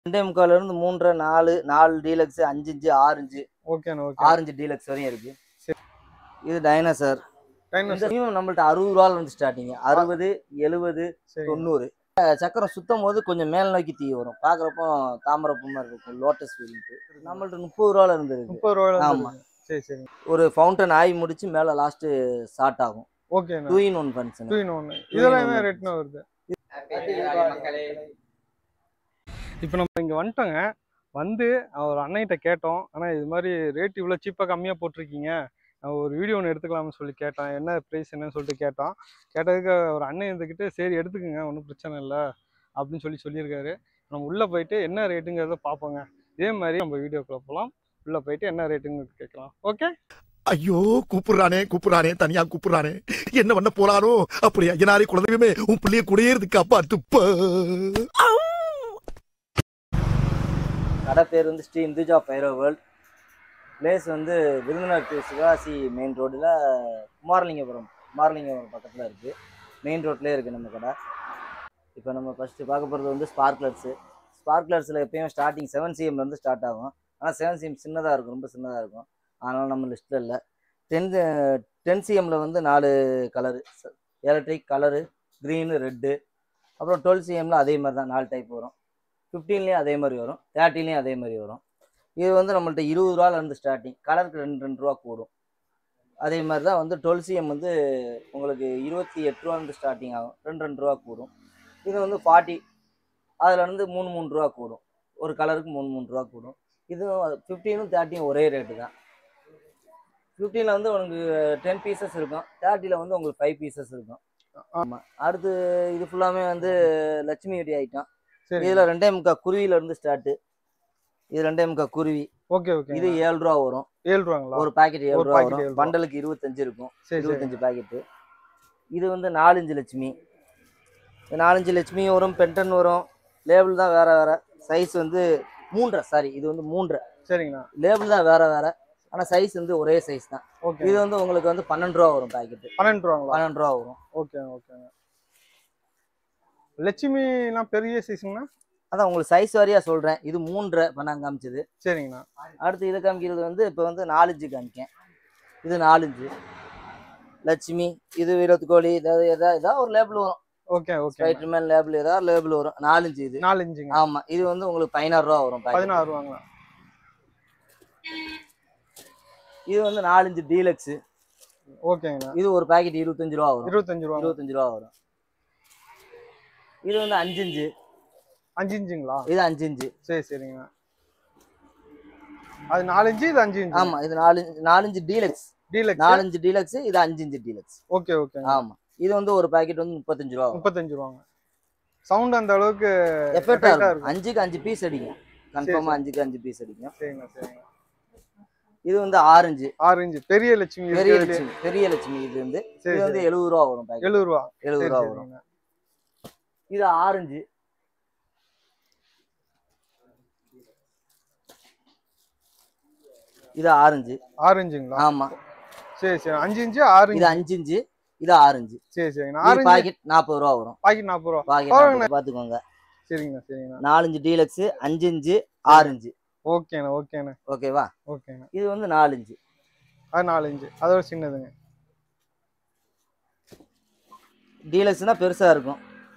ரெண்டே முக்கால்ல இருந்து மூன்றரை நாலு நாலு டீலக்ஸ் அஞ்சு இன்ச்சு ஆறு இன்ச்சு ஓகேண்ணா ஓகே ஆறு இன்ச்சு டீலக்ஸ் வரையும் இருக்கு சரி. இது டைனோசர் டைனோசர் இந்த மினிமம் நம்மள்ட்ட அறுபது ரூபால இருந்து ஸ்டார்டிங் அறுபது எழுபது சரி தொண்ணூறு அஹ் சக்கரம் சுத்தம் போது கொஞ்சம் மேல் நோக்கி தீ வரும் பாக்குறப்போ தாமரப்பூ மாதிரி இருக்கும் லோட்டஸ் ஃபீலிங்க்கு நம்மள்ட்ட முப்பது ரூபால இருந்து இருக்கு முப்பது ரூபாய் ஆமா. சரி சரி ஒரு ஃபவுண்டன் ஆகி முடிச்சு மேல லாஸ்ட் ஸ்டார்ட் ஆகும் ஓகேண்ணா two in one function two in ஒன்று இதெல்லாம் என்ன one. ரேட்னா வருது இப்போ நம்ம இங்கே வந்துட்டோங்க வந்து ஒரு அண்ணன்கிட்ட கேட்டோம் ஆனால் இது மாதிரி ரேட் இவ்வளோ சீப்பாக கம்மியாக போட்டிருக்கீங்க நான் ஒரு வீடியோ ஒன்று எடுத்துக்கலாம்னு சொல்லி கேட்டேன் என்ன ப்ரைஸ் என்னன்னு சொல்லிட்டு கேட்டோம் கேட்டதுக்கு ஒரு அண்ணன் இருந்துக்கிட்டு சரி எடுத்துக்கோங்க ஒன்றும் பிரச்சனை இல்லை அப்படின்னு சொல்லி சொல்லியிருக்காரு நம்ம உள்ளே போயிட்டு என்ன ரேட்டுங்கிறத பார்ப்போங்க இதே மாதிரி நம்ம வீடியோக்குள்ளே போகலாம் உள்ளே போயிட்டு என்ன ரேட்டுங்க கேட்கலாம் ஓகே ஐயோ கூப்பிடுறானே கூப்பிடுறானே தனியா கூப்பிடுறானே என்ன பண்ண போறானோ அப்படியா ஐயனாரே குலதெய்வமே உன் பிள்ளைய குடியேறதுக்கு அப்பா துப்ப கடை பேர் வந்து Sri Induja pyro world place வந்து விருதுநகர் to சிவகாசி மெயின் ரோடில் குமாரலிங்கபுரம் குமாரலிங்கபுரம் பக்கத்தில் இருக்குது மெயின் ரோட்லேயே இருக்குது நம்ம கடை இப்போ நம்ம ஃபஸ்ட்டு பார்க்க போகிறது வந்து ஸ்பார்க்லர்ஸு ஸ்பார்க்லர்ஸில் எப்பயும் ஸ்டார்டிங் செவன் சிஎம்லேருந்து ஸ்டார்ட் ஆகும் ஆனால் செவன் சிஎம் சின்னதாக இருக்கும் ரொம்ப சின்னதாக இருக்கும் அதனால் நம்ம லிஸ்ட்டில் இல்லை டென் டென் சிஎம்மில் வந்து நாலு colour electric colour green red அப்புறம் டுவெல் சிஎம்மில் அதே மாதிரி தான் நாலு டைப் வரும் ஃபிஃப்டீன்லேயும் அதே மாதிரி வரும் தேர்ட்டின்லேயும் அதே மாதிரி வரும் இது வந்து நம்மள்ட்ட இருபது ரூபாலேருந்து ஸ்டார்டிங் கலருக்கு ரெண்டு ரெண்டு ரூபா கூடும் அதே மாதிரி தான் வந்து டுவெல் சிஎம் வந்து உங்களுக்கு இருபத்தி எட்டு ரூபாலேருந்து ஸ்டார்டிங் ஆகும் ரெண்டு ரெண்டு ரூபா கூடும் இது வந்து ஃபார்ட்டி அதில் வந்து மூணு மூணு ரூபா கூடும் ஒரு கலருக்கு மூணு மூணு ரூபா கூடும் இதுவும் ஃபிஃப்டீனும் தேர்ட்டியும் ஒரே ரேட்டு தான் ஃபிஃப்டீனில் வந்து உங்களுக்கு டென் பீசஸ் இருக்கும் தேர்ட்டியில் வந்து உங்களுக்கு ஃபைவ் பீசஸ் இருக்கும் ஆமாம் அடுத்து இது ஃபுல்லாமே வந்து லட்சுமி வெடி ஐட்டம் சரி இதில் ரெண்டே முக்கா குருவில இருந்து ஸ்டார்ட் இது ரெண்டே முக்கா குருவி ஓகே ஓகே இது ஏழு ரூபா வரும் ஏழு ரூபாங்களா ஒரு பாக்கெட் ஏழு ஒரு ரூபா packet ஏழு வரும் ரூபா. பண்டலுக்கு இருபத்தஞ்சு இருக்கும் சரி சரி இருபத்தஞ்சு பாக்கெட்டு இது வந்து நாலஞ்சு லட்சுமி இந்த நாலஞ்சு லட்சுமி வரும் பென்டன் வரும் லேபிள் தான் வேற வேற சைஸ் வந்து மூன்றரை சாரி இது வந்து மூன்றரை சரிங்கண்ணா லேபிள் தான் வேற வேற ஆனால் சைஸ் வந்து ஒரே சைஸ் தான் ஓகே இது வந்து உங்களுக்கு வந்து பன்னெண்டு ரூபா வரும் பாக்கெட்டு பன்னெண்டு ரூபாங்களா பன்னெண்டு ரூபா வரும் ஓகே ஓகேங்க லட்சுமினா பெரிய சைஸுங்கண்ணா அதான் உங்களுக்கு சைஸ் வாரியா சொல்றேன் இது மூன்றரை இப்போ நான் காமிச்சது சரிங்கண்ணா அடுத்து இதை காமிக்கிறது வந்து இப்போ வந்து நாலஞ்சு காமிக்கேன் இது நாலஞ்சு லட்சுமி இது விரோத் கோழி ஏதாவது ஏதாவது ஏதாவது ஒரு லேபிள் வரும் ஓகே ஓகே ஸ்பைடர்மேன் லேபிள் ஏதாவது லேபிள் வரும் நாலஞ்சு இது நாலு இன்ச்சுங்க ஆமா இது வந்து உங்களுக்கு பதினாறு ரூபா வரும் packet. பதினாறு ரூபாங்களா இது வந்து நாலஞ்சு டீலக்ஸ் ஓகேங்கண்ணா இது ஒரு பாக்கெட் இருபத்தஞ்சு ரூபா வரும் இருபத்தஞ்சு ரூபா இருபத்தஞ்சு ரூபா வரும் இது வந்து அஞ்சு இஞ்சு அஞ்சு இன்ச்சுங்களா இது அஞ்சு இஞ்சு சரி சரிங்கண்ணா அது நாலு இன்ச்சு இது அஞ்சு இன்ச்சு ஆமா இது நாலஞ்சு நாலஞ்சு டீலக்ஸ் டீலக்ஸ் நாலஞ்சு டீலக்ஸ் இது அஞ்சு இஞ்சு டீலக்ஸ் ஓகே ஓகேங்க ஆமா இது வந்து ஒரு பாக்கெட் வந்து முப்பத்தஞ்சு ரூபா வரும் முப்பத்தஞ்சு ரூபாங்க சவுண்ட் அந்த அளவுக்கு எஃபெக்டா effect ஆ இருக்கும் இருக்கும். அஞ்சுக்கு அஞ்சு பீஸ் அடிக்கும் கன்ஃபார்மா அஞ்சுக்கு அஞ்சு பீஸ் அடிக்கும் சரிங்கண்ணா சரிங்க இது வந்து ஆரஞ்சு ஆறு இன்ச்சு பெரிய லட்சுமி பெரிய இருக்கிறதுலே. லட்சுமி பெரிய லட்சுமி இது வந்து சரி இது வந்து சரி எழுபது ரூபா வரும் பாக்கெட் எழுபது ரூபா எழுபது சரி ரூபா வரும் சரிங்கண்ணா இது ஆரஞ்சு இது ஆரஞ்சு ஆறு இன்ச்சுங்களா ஆமா சரி சரி அஞ்சு இன்ச்சு ஆறு இது இன்ச்சு அஞ்சு இஞ்சு இது ஆரஞ்சு சரி சரிங்கண்ணா இது ஆறு இன்ச்சு பாக்கெட் நாற்பது ரூபா வரும் பாக்கெட் நாற்பது ரூபா பாக்கெட் பாருங்கண்ணே. நாற்பது, பாத்துக்கோங்க சரிங்கண்ணா சரிங்கண்ணா நாலஞ்சு டீலக்ஸ் அஞ்சு இஞ்சு ஆரஞ்சு ஓகேண்ணா ஓகேண்ணா ஓகேவா ஓகேண்ணா இது வந்து நாலஞ்சு அது நாலு இன்ச்சு அதோட சின்னதுங்க டீலக்ஸ்னா பெருசா இருக்கும்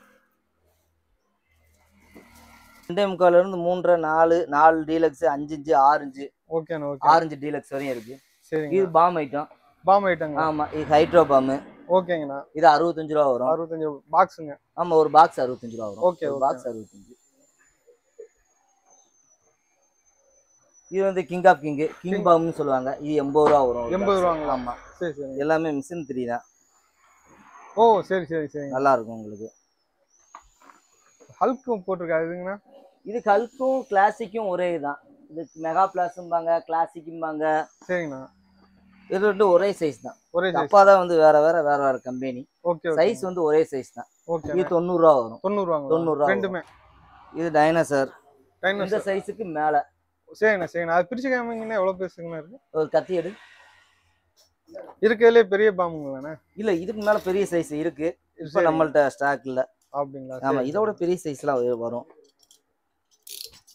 ரெண்டே முக்கால்ல இருந்து மூன்றரை நாலு நாலு டீலக்ஸ் அஞ்சு இஞ்சு ஆறு இஞ்சு ஓகேண்ணா ஓகே ஆரஞ்சு டீலக்ஸ் வரையும் இருக்கு சரிங்க இது பாம் ஐட்டம் பாம் ஐட்டங்க ஆமா இது ஹைட்ரோ பாம் ஓகேங்கண்ணா இது அறுபத்தஞ்சு ரூபா வரும் அறுபத்தஞ்சு பாக்ஸுங்க ஆமா ஒரு பாக்ஸ் அறுபத்தஞ்சு ரூபா வரும் Okay, ஒரு okay. பாக்ஸ் அறுபத்தஞ்சு இது வந்து king of king king King. பாம்னு சொல்லுவாங்க இது எண்பது ரூபா வரும் ஒரு எண்பது box. ரூபாங்களா? ஆமா சரி சரிங்க எல்லாமே மிஷின் த்ரீ தான் ஓ சரி சரி சரிங்க நல்லா இருக்கும் உங்களுக்கு ஹல்க்கும் போட்டிருக்கா இதுங்கண்ணா இது கல்க்கும் கிளாசிக்கும் ஒரே தான் இது மெகா பிளாஸும்பாங்க கிளாசிக்கும்பாங்க சரிங்கண்ணா இது ரெண்டும் ஒரே சைஸ் தான் ஒரே சைஸ் அப்பா தான் வந்து வேற வேற வேற வேற கம்பெனி ஓகே சைஸ் வந்து ஒரே சைஸ் தான் ஓகே இது தொண்ணூறு ரூபா வரும் தொண்ணூறுவாங்க தொண்ணூறு ரூபா ரெண்டுமே இது டைனோசர் இந்த டைனோசர் சைஸுக்கு மேல சரிண்ணா சரிண்ணா அது பிரிச்சு காமிங்கன்னா எவ்வளோ பேசுங்கண்ணா இருக்கு ஒரு கத்தி எடு இருக்கிறதுலே பெரிய பாம்புங்களாண்ணே இல்ல இதுக்கு மேல பெரிய சைஸ் இருக்கு இப்ப சரி. நம்மள்ட்ட ஸ்டாக் இல்ல அப்படிங்களா ஆமா சரி. இதோட பெரிய சைஸ்லாம் வரும்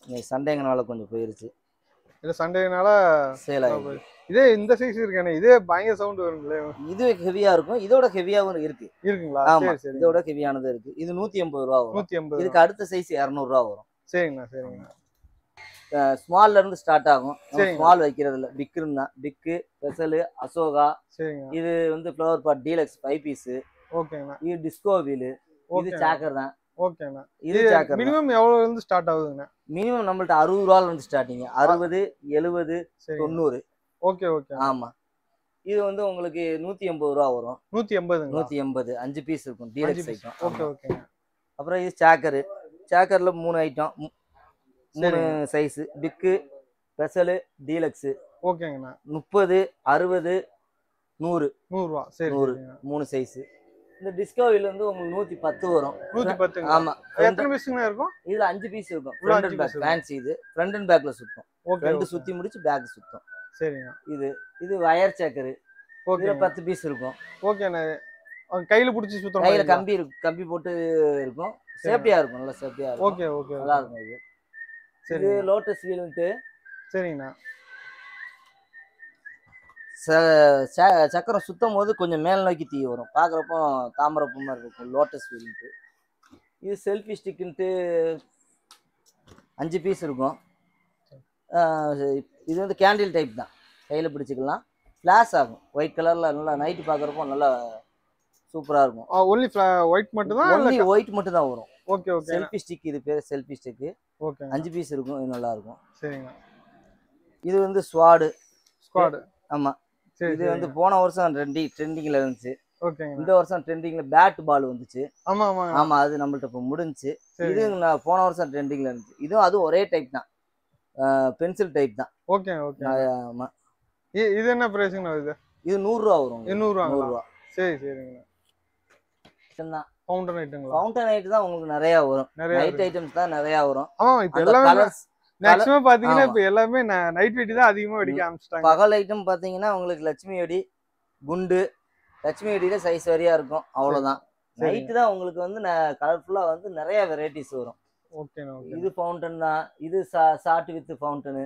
இன்னைக்கு சண்டேங்கனால கொஞ்சம் போயிருச்சு இல்ல சண்டேனால சேல் ஆகிடுச்சு இதே இந்த சைஸ் இருக்கானே இதே பயங்கர சவுண்ட் வருங்களே இது ஹெவியா இருக்கும் இதோட ஹெவியாவும் இருக்கு இருக்குங்களா ஆமா சரி சரி இதோட ஹெவியானது இருக்கு இது நூத்தி எண்பது ரூபா வரும் நூத்தி எண்பது இதுக்கு அடுத்த சைஸ் இரநூறுவா வரும் சரிங்கண்ணா சரிங்கண்ணா ஸ்மால்ல இருந்து ஸ்டார்ட் ஆகும் சரிங்க. ஸ்மால் வைக்கிறது இல்ல பிக்குன்னு தான் பிக்கு பெசலு அசோகா சரிங்க இது வந்து flower pot deluxe five piece ஓகேங்கண்ணா இது டிஸ்கோ வீலு இது ஓகே சாக்கர் தான் ஓகேண்ணா இது இது சாக்கர் தான் மினிமம் எவ்வளவு இருந்து ஸ்டார்ட் ஆகுதுங்கண்ணா மினிமம் நம்மள்ட்ட அறுபது ரூபால இருந்து ஸ்டார்டிங் அறுபது எழுபது சரி தொண்ணூறு ஓகே ஓகே ஆமா இது வந்து உங்களுக்கு நூத்தி எண்பது ரூபா வரும் நூத்தி எண்பதுங்களா நூத்தி எண்பது அஞ்சு பீஸ் இருக்கும் அஞ்சு டீலக்ஸ் piece. ஐட்டம் ஓகே ஓகேங்க அப்புறம் இது சாக்கரு சாக்கர்ல மூணு ஐட்டம் மூணு சைஸ் பிக்கு ஸ்பெஷலு டீலக்ஸு ஓகேங்கண்ணா முப்பது அறுபது நூறு நூறுரூவா சரி நூறு. சரிங்கண்ணா மூணு சைஸ் இந்த டிஸ்கவரில இருந்து உங்களுக்கு நூத்தி பத்து வரும் நூத்தி பத்துங்க ஆமா எத்தனை பீஸுங்கண்ணா இருக்கும் இதுல அஞ்சு பீஸ் இருக்கும் உள்ள ஃப்ரண்ட் அஞ்சு அண்ட் பேக் piece இருக்கும். ஃபேன்சி இது ஃப்ரண்ட் அண்ட் பேக்ல சுத்தும் ஓகே ரெண்டு ஓகே. சுத்தி முடிச்சு பேக் சுத்தும் சரிங்க இது இது வயர் சேக்கரு ஓகே இதுல பத்து பீஸ் இருக்கும் ஓகேண்ணா அவங்க கையில பிடிச்சி சுத்தம் கையில கம்பி இருக்கும் கம்பி போட்டு இருக்கும் சேஃப்டியா இருக்கும் நல்லா சேஃப்டியா இருக்கும் ஓகே ஓகே நல்லா இருக்கும் இது இது சரிங்க லோட்டஸ் வீல்ன்ட்டு சரிங்கண்ணா ச- ச- சக்கரம் சுத்தும் போது கொஞ்சம் மேல் நோக்கி தீ வரும் பார்க்குறப்போ தாமரப்பு மாதிரி இருக்கும் லோட்டஸ் வீல்ன்ட்டு இது செல்ஃபி ஸ்டிக்குன்ட்டு அஞ்சு பீஸ் இருக்கும் ஆஹ் இது வந்து கேண்டில் டைப் தான் கையில் பிடிச்சிக்கலாம் ஃப்ளாஷ் ஆகும் ஒயிட் கலரில் நல்லா நைட்டு பார்க்குறப்போ நல்லா சூப்பராக இருக்கும் ஒன்லி ஒயிட் மட்டும் தான் ஒன்லி ஒயிட் மட்டும் தான் வரும் ஓகே ஓகே செல்ஃபி ஸ்டிக் இது பேர் செல்ஃபி ஸ்டிக்கு ஓகே அஞ்சு பீஸ் இருக்கும் இது நல்லா இருக்கும் சரிங்க இது வந்து ஸ்வாடு ஸ்குவாடு ஆமாம் சரி இது வந்து போன வருஷம் ட்ரெண்டி ட்ரெண்டிங்கில் இருந்துச்சு ஓகேங்க இந்த வருஷம் ட்ரெண்டிங்ல பேட் பால் வந்துச்சு ஆமா ஆமா ஆமா அது நம்மள்ட்ட இப்போ முடிஞ்சுச்சு சரி இது நான் போன வருஷம் ட்ரெண்டிங்ல இருந்துச்சு இதுவும் அதுவும் ஒரே டைப் தான் பென்சில் டைப் தான் ஓகே ஓகே ஆமா இ- இது என்ன பிரைஸுங்கண்ணா இது இது நூறுரூவா வரும் எண்ணூறுவாங்களா நூறுரூவா சரி சரிங்கண்ணா தான் ஃபவுண்டன் ஐட்டங்களா ஃபவுண்டன் ஐட் தான் உங்களுக்கு நிறைய வரும் நிறைய நைட் இருக்கு. ஐட்டம்ஸ் தான் நிறைய வரும் ஆமா இப்ப அந்த எல்லாமே கலர்ஸ் மேக்ஸிமம் பாத்தீங்கன்னா ஆமா. இப்ப எல்லாமே நைட் வெட்டி தான் அதிகமா வெடிக்க ஆரம்பிச்சிட்டாங்க பகல் ஐட்டம் பார்த்தீங்கன்னா உங்களுக்கு லட்சுமி வெடி குண்டு லட்சுமி வெடியில சைஸ் வரையா இருக்கும் அவ்வளவுதான் சரி. நைட்டு தான் உங்களுக்கு வந்து கலர்ஃபுல்லா வந்து நிறைய வெரைட்டிஸ் வரும் ஓகேண்ணா ஓகே இது ஃபவுண்டன் தான் இது ஷார்ட் வித் ஃபவுண்டனு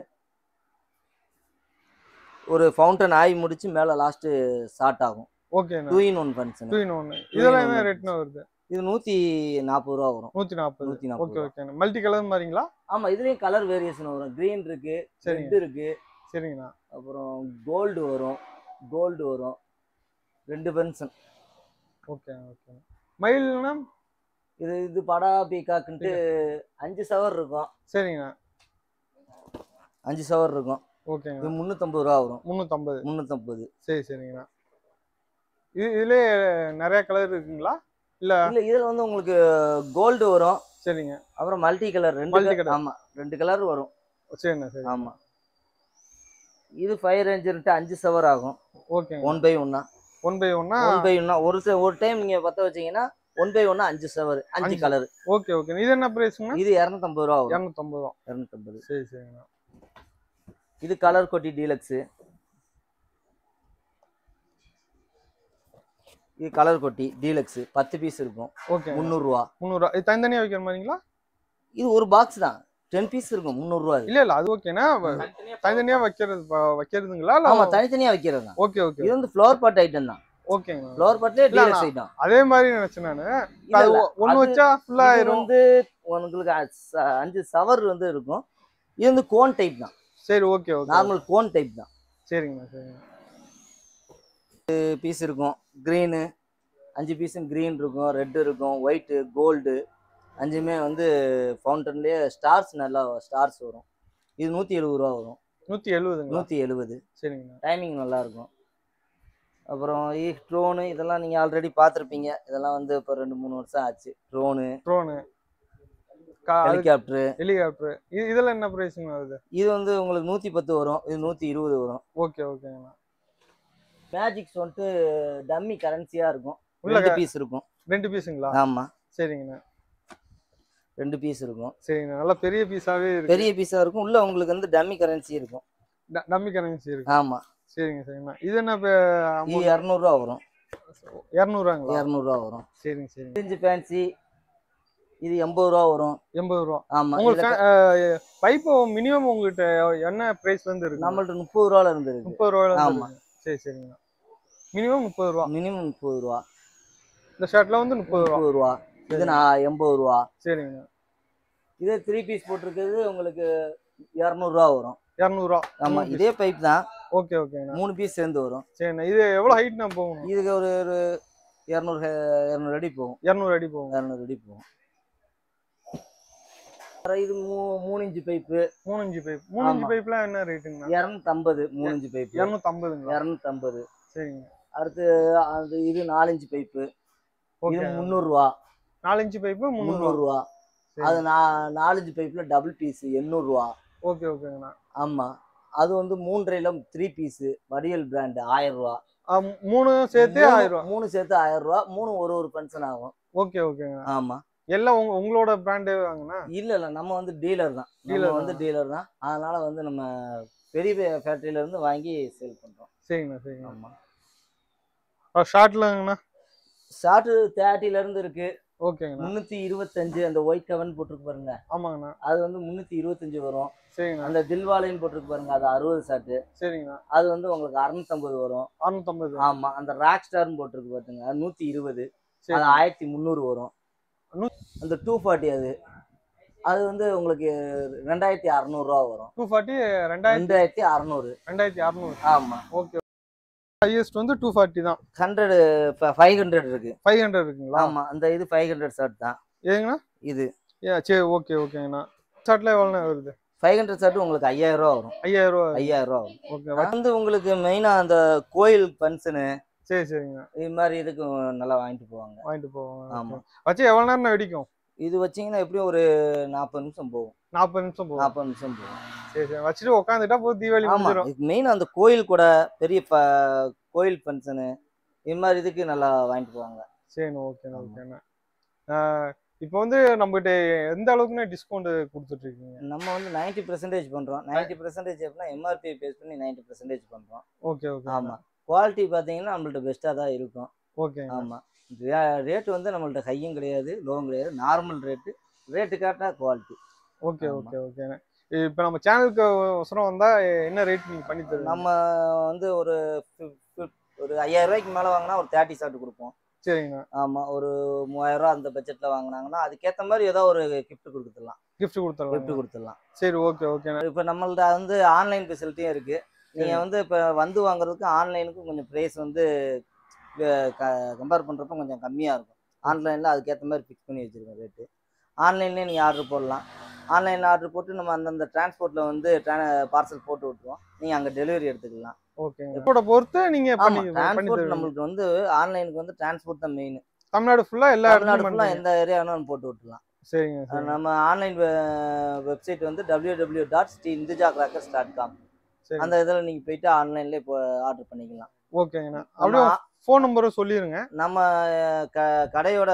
ஒரு ஃபவுண்டன் ஆகி முடிச்சு மேலே லாஸ்ட்டு ஷார்ட் ஆகும் ஓகேண்ணா two in one function two in ஒன்று இதெல்லாம் என்ன one. ரேட்னா வருது இது நூற்றி நாற்பது ரூபா வரும் நூத்தி நாற்பது நூற்றி ஓகே நாற்பது ரூபா ஓகேண்ணா மல்டி கலர் மாதிரிங்களா ஆமாம் இதுலேயும் கலர் வேரியேஷன் வரும் க்ரீன் இருக்கு சரிங்க ரெட் இருக்கு சரிங்கண்ணா அப்புறம் கோல்டு வரும் கோல்டு வரும் ரெண்டு பென்ஷன் ஓகே ஓகே மயில்னா இது இது படா பீகாக்குன்ட்டு அஞ்சு சவர் இருக்கும் சரிங்கண்ணா அஞ்சு சவர் இருக்கும் ஓகேங்க இது முந்நூற்றம்பது ரூபா வரும் முந்நூற்றம்பது முந்நூற்றம்பது சரி சரிங்கண்ணா இது இதுலேயே நிறைய கலர் இருக்குங்களா இல்லை இல்லை இதில் வந்து உங்களுக்கு கோல்டு வரும் சரிங்க அப்புறம் மல்டி கலர் ரெண்டு Multi colour- colour. ஆமா ரெண்டு கலர் வரும் சரிண்ணா சரி ஆமா இது ஃபைவ் ரேஞ்சர்ன்ட்டு அஞ்சு சவர் ஆகும் ஓகேங்க ஒன் பை ஒன்னா ஒன் பை ஒன்னா ஒன் பை ஒன்னா ஒரு se- ஒரு டைம் நீங்க பத்த வச்சீங்கன்னா ஒன் பை ஒன்னா அஞ்சு சவர் அஞ்சு அஞ்சு. கலர் ஓகே ஓகே இது என்ன ப்ரைஸுங்கண்ணா இது இரநூத்தம்பது ரூபா வரும் இரநூத்தம்பது ரூபா இரநூத்தம்பது சரி சரிங்கண்ணா இது கலர் கொட்டி டீலக்ஸ் இது கலர் கொட்டி டீலக்ஸ் பத்து பீஸ் இருக்கும் ஓகே முந்நூறுரூவா முந்நூறுவா இது தனித்தனியாக வைக்கிற மாதிரிங்களா இது ஒரு பாக்ஸ் தான் டென் பீஸ் இருக்கும் முந்நூறுரூவா இல்ல இல்ல அது ஓகேண்ணா தனித்தனியா வைக்கிறது ப- வைக்கிறதுங்களா ஆமா இல்ல தனித்தனியா வைக்கிறது தான் ஓகே ஓகே இது வந்து ஃப்ளவர் பாட் ஐட்டம் தான் ஓகேங்க ஃப்ளவர் பாட்லேயே இல்ல, டீலக்ஸ் நான் ஐட்டம் அதே மாதிரி நினைச்சேன் நானு இல்ல, அது இல்ல. ஒண்ணு அது- வச்சா ஃபுல்லா இது ஆயிரும் வந்து உங்களுக்கு அ- ச- அஞ்சு சவர் வந்து இருக்கும் இது வந்து கோன் டைப் தான் சரி okay okay normal cone type தான் சரிங்கண்ணா சரிங்க பீஸ் இருக்கும் க்ரீனு அஞ்சு பீஸும் க்ரீன் இருக்கும் ரெட் இருக்கும் ஒயிட்டு கோல்டு அஞ்சுமே வந்து ஃபவுண்டன்லேயே ஸ்டார்ஸ் நல்லா ஸ்டார்ஸ் வரும் இது நூற்றி எழுபது ரூபா வரும் நூத்தி எழுபதுங்களா நூற்றி எழுபது சரிங்கண்ணா டைமிங் நல்லா இருக்கும் அப்புறம் ட்ரோனு இதெல்லாம் நீங்கள் ஆல்ரெடி பார்த்துருப்பீங்க இதெல்லாம் வந்து இப்போ ரெண்டு மூணு வருஷம் ஆச்சு ட்ரோனு ட்ரோனு ஹெலிகாப்டரு ஹெலிகாப்டர் இது இதெல்லாம் என்ன ப்ரைஸுங்கண்ணா வருது இது வந்து உங்களுக்கு நூற்றி பத்து வரும் இது நூற்றி இருபது வரும் ஓகே ஓகேங்கண்ணா மேஜிக்ஸ் வந்துட்டு டம்மி கரன்சியாக இருக்கும் உள்ள ரெண்டு பீஸ் இருக்கும் ரெண்டு பீஸுங்களா ஆமாம் சரிங்கண்ணா ரெண்டு பீஸ் இருக்கும் சரிங்கண்ணா நல்லா பெரிய பீஸாவே இருக்கு பெரிய பீஸாக இருக்கும் உள்ள உங்களுக்கு வந்து டம்மி கரன்சி இருக்கும் ட- டம்மி கரன்சி இருக்கு ஆமாம் சரிங்க சரிங்கண்ணா இது என்ன இது இரநூறுவா வரும் இரநூறுவாங்களா இரநூறுவா வரும் சரிங்க சரிங்க இன்ச்சு ஃபேன்சி இது எண்பது ரூபா வரும் எண்பது ரூபா ஆமா உங்களுக்கு இதுல பைப்பு மினிமம் உங்ககிட்ட என்ன பிரைஸ்ல இருந்து இருக்கு நம்மள்ட்ட முப்பது ரூபால இருந்து இருக்கு முப்பது ரூபாயில இருந்து ஆமா. இருக்கு. சரி சரிங்கண்ணா மினிமம் முப்பது ரூபா மினிமம் முப்பது ரூபா இந்த ஷர்ட்ல வந்து முப்பது ரூபா முப்பது ரூபா இது நான் எண்பது ரூபா சரிங்கண்ணா இதே த்ரீ பீஸ் போட்டிருக்கிறது உங்களுக்கு இரநூறுவா வரும் இரநூறுவா ஆமா இதே பைப் தான் ஓகே ஓகேங்கண்ணா மூணு பீஸ் சேர்ந்து வரும் சரிண்ணா இது எவ்வளவு ஹைட் நான் போகணும் இதுக்கு ஒரு ஒரு இரநூறு இரநூறு அடி போகும் இரநூறு அடி போகும் இரநூறு அடி போகும் அப்புறம் இது மூ மூணு இன்ச்சு பைப்பு மூணு இன்ச்சு பைப் மூணு இன்ச்சு ஆமா. பைப்லாம் என்ன ரேட்டுங்கண்ணா இரநூத்தம்பது மூணு இன்ச்சு பைப்பு இரநூத்தி ஐம்பதுங்களா இரநூத்தம்பது சரிங்க அடுத்து அது இது நாலு இன்ச்சு பைப்பு இது ஓகே முந்நூறுரூவா நாலு இன்ச்சு பைப்பு முந்நூறு முந்நூறுரூவா அது நா- நாலஞ்சு பைப்பில் டபுள் பீஸு எண்ணூறுரூவா ஓகே ஓகேங்கண்ணா ஆமாம் அது வந்து மூன்றையில த்ரீ பீஸு வடியல் பிராண்டு ஆயிரம் ரூபா ஆ, மூணு சேர்த்து மூணு- ஆயிரம் ரூபா மூணு சேர்த்து ஆயிரம் ரூபா மூணு ஒரு ஒரு பென்ஷன் ஆகும் ஓகே ஓகேங்கண்ணா ஆமா எல்லாம் உங்க உங்களோட பிராண்டே வாங்கண்ணா இல்ல இல்ல நம்ம வந்து டீலர் தான் Dealer டீலர் தான். வந்து டீலர் தான் அதனால வந்து நம்ம பெரிய ஃபேக்டரியில இருந்து வாங்கி சேல் பண்றோம் சரிங்கண்ணா சரிங்கண்ணா ஆமா ஷார்ட்லங்கண்ணா ஷார்ட் தேர்ட்டில இருந்து இருக்கு ஓகேங்கண்ணா முன்னூத்தி இருபத்தஞ்சு அந்த ஒயிட் கவன் போட்டிருக்கு பாருங்க ஆமாங்கண்ணா அது வந்து முன்னூத்தி இருபத்தஞ்சு வரும் சரிங்கண்ணா அந்த தில்வாலைன்னு போட்டிருக்கு பாருங்க அது அறுபது ஷார்ட் சரிங்கண்ணா அது வந்து உங்களுக்கு அறுநூத்தம்பது வரும் அறுநூத்தம்பது ஆமா அந்த ராக் ஸ்டார்னு போட்டிருக்கு பாத்துங்க அது நூத்தி இருபது சரி அது ஆயிரத்தி முந்நூறு வரும் அந்த டூ ஃபார்ட்டி அது அது வந்து உங்களுக்கு ரெண்டாயிரத்தி அறநூறுவா வரும் டூ ஃபார்ட்டி ரெண்டாயிரத்தி ரெண்டாயிரத்தி அறநூறு ரெண்டாயிரத்தி அறநூறு ஆமா ஓகே ஹையஸ்ட் வந்து டூ ஃபார்ட்டி தான் ஹண்ட்ரட் ஃபைவ் ஹண்ட்ரட் இருக்கு ஃபைவ் ஹண்ட்ரட் இருக்குங்களா ஆமா அந்த இது ஃபைவ் ஹண்ட்ரட் ஷர்ட் தான் ஏங்கண்ணா இது ஏ சரி ஓகே ஓகேங்கண்ணா ஷர்ட்ல எவ்வளோண்ணா வருது ஃபைவ் ஹண்ட்ரட் ஷர்ட் உங்களுக்கு ஐயாயிரம் ரூபா வரும் ஐயாயிரம் ரூபா ஐயாயிரம் ரூபா வரும் ஓகே வந்து உங்களுக்கு மெயினா அந்த கோயில் ஃபங்க்ஷனு சரி சரிங்கண்ணா இது மாதிரி இதுக்கு நல்லா வாங்கிட்டு போவாங்க வாங்கிட்டு போவோம் ஆமா வச்சு எவ்வளோ நேரம் வெடிக்கும் இது வச்சீங்கன்னா எப்படியும் ஒரு நாற்பது நிமிஷம் போகும் நாற்பது நிமிஷம் போகும் நாற்பது நிமிஷம் போகும் சரி சரி வச்சுட்டு உட்காந்துட்டா போதும் தீபாவளி ஆமா முடிஞ்சிடும் இது மெயின் அந்த கோயில் கூட பெரிய ஃப- கோயில் ஃபங்க்ஷனு இது மாதிரி இதுக்கு நல்லா வாங்கிட்டு போவாங்க சரிண்ணா ஓகேண்ணா ஆமா. ஓகேண்ணா இப்போ வந்து நம்மகிட்ட எந்த அளவுக்குண்ணே டிஸ்கவுண்ட் கொடுத்துட்டு இருக்கீங்க நம்ம வந்து நைன்டி பெர்சன்டேஜ் பண்றோம் நைன்டி பெர்சன்டேஜ் அப்படின்னா எம்ஆர்பி பேஸ் பண்ணி நைன்டி பெர்சன்டேஜ் பண்றோம் ஓகே ஓகே ஆமா குவாலிட்டி பாத்தீங்கன்னா நம்மள்ட்ட பெஸ்ட்டாக தான் இருக்கும் ஓகேங்க ஆமா ரேட் வந்து நம்மள்ட்ட ஹையும் கிடையாது லோவும் கிடையாது நார்மல் ரேட்டு ரேட்டு காட்டா குவாலிட்டி ஓகே ஆமா. ஓகே ஓகேண்ணே இப்போ நம்ம சேனலுக்கு ஒசரம் வந்தா என்ன ரேட் நீங்க பண்ணி தருவீங்க நம்ம வந்து ஒரு fif- fif- ஒரு ஐயாயிரம் ரூபாய்க்கு மேலே வாங்கினா ஒரு தேர்ட்டி ஷார்ட் கொடுப்போம் சரிங்கண்ணா ஆமா ஒரு மூவாயிரம் ரூபா அந்த பட்ஜெட்ல வாங்கினாங்கன்னா அதுக்கேற்ற மாதிரி ஏதோ ஒரு gift கொடுத்துடலாம் கிஃப்ட் gift கொடுத்துடலாம் கொடுத்துடலாம் சரி ஓகே ஓகேண்ணா இப்போ நம்மள்ட்ட வந்து ஆன்லைன் ஃபெசிலிட்டியும் இருக்கு நீங்க வந்து இப்போ வந்து வாங்குறதுக்கு ஆன்லைனுக்கும் கொஞ்சம் ப்ரைஸ் வந்து கம்பேர் பண்றப்ப கொஞ்சம் கம்மியா இருக்கும் ஆன்லைன்ல அதுக்கேற்ற மாதிரி ஃபிக்ஸ் பண்ணி வச்சிருக்கோம் ரேட்டு ஆன்லைன்லேயே நீங்கள் ஆர்டர் போடலாம் ஆன்லைனில் ஆர்டர் போட்டு நம்ம அந்தந்த டிரான்ஸ்போர்ட்டில் வந்து பார்சல் போட்டு விட்டுருவோம் நீங்கள் அங்கே டெலிவரி எடுத்துக்கலாம் ஓகேங்க இதோட பொறுத்து நீங்க பண்ணி ஆமாம் பண்ணி டிரான்ஸ்போர்ட் தருவீங்க நம்மளுக்கு வந்து ஆன்லைனுக்கு வந்து டிரான்ஸ்போர்ட் தான் மெயின் தமிழ்நாடு ஃபுல்லா எல்லா தமிழ்நாடு இடத்துலயும் ஃபுல்லாக பண்றீங்க. எந்த ஏரியா வேணாலும் போட்டு விட்டுலாம் சரிங்க சரிங்க நம்ம ஆன்லைன் வெப்சைட் வந்து W W dot Sri Induja crackers dot com சரி அந்த இதில் நீங்கள் போயிட்டு ஆன்லைன்லேயே இப்போ ஆர்டர் பண்ணிக்கலாம் ஓகேங்கண்ணா அப்படியே நம்ம ஃபோன் நம்பரும் சொல்லிருங்க நம்ம க கடையோட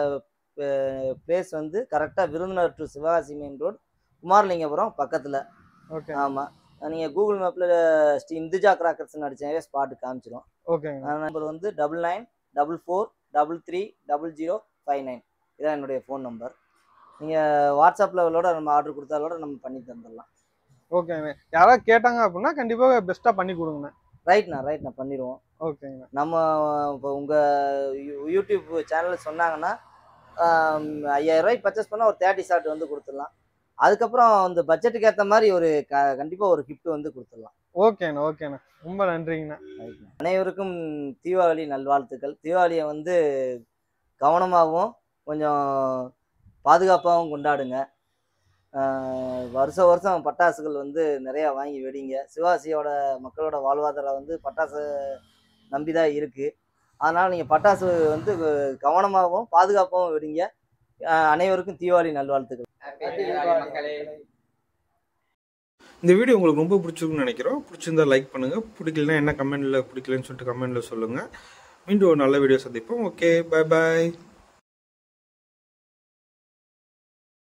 பிளேஸ் வந்து கரெக்டாக Virudhunagar to Sivakasi main road Kumaralingapuram பக்கத்தில் ஓகே ஆமாம் நீங்கள் கூகுள் மேப்பில் ஸ்ரீ இந்துஜா கிராக்கர்ஸ்னு அடிச்சாவே ஸ்பாட்டு காமிச்சிரும் ஓகேங்க நம்பர் வந்து double nine double four double three double zero five nine இதான் என்னுடைய ஃபோன் நம்பர் நீங்கள் வாட்ஸ்அப்பில் உள்ளோட நம்ம ஆர்டர் கொடுத்தாலோட நம்ம பண்ணி தந்துடலாம் ஓகேங்க யாராவது கேட்டாங்க அப்படின்னா கண்டிப்பா பெஸ்ட்டா பண்ணி கொடுங்கண்ணே ரைட்ண்ணா ரைட்ண்ணா பண்ணிடுவோம் ஓகேங்கண்ணா நம்ம இப்போ உங்கள் யூடியூப் சேனல் சொன்னாங்கன்னா ஆம், ஐயாயிரம் ரூபாய்க்கு பர்ச்சேஸ் பண்ணால் ஒரு தேர்ட்டி ஷார்ட் வந்து கொடுத்துடலாம் அதுக்கப்புறம் அந்த பட்ஜெட்டுக்கு ஏற்ற மாதிரி ஒரு க கண்டிப்பாக ஒரு கிஃப்ட் வந்து கொடுத்துடலாம் ஓகேண்ணா ஓகேண்ணா ரொம்ப நன்றிங்கண்ணா ரைட்ண்ணா. அனைவருக்கும் தீபாவளி நல்வாழ்த்துக்கள் தீபாவளியை வந்து கவனமாகவும் கொஞ்சம் பாதுகாப்பாகவும் கொண்டாடுங்க ஆஹ் வருஷம் வருஷம் பட்டாசுகள் வந்து நிறையா வாங்கி வெடிங்க சிவாசியோட மக்களோட வாழ்வாதாரம் வந்து பட்டாசு நம்பி தான் இருக்குது அதனால் நீங்கள் பட்டாசு வந்து கவனமாகவும் பாதுகாப்பாகவும் வெடிங்க ஆஹ் அனைவருக்கும் தீபாவளி நல்வாழ்த்துக்கள் இந்த வீடியோ உங்களுக்கு ரொம்ப பிடிச்சிருக்குன்னு நினைக்கிறோம் பிடிச்சிருந்தா லைக் பண்ணுங்கள் பிடிக்கலனா என்ன கமெண்ட்டில் பிடிக்கலன்னு சொல்லிட்டு கமெண்ட்டில் சொல்லுங்கள் மீண்டும் ஒரு நல்ல வீடியோ சந்திப்போம் ஓகே பை பாய்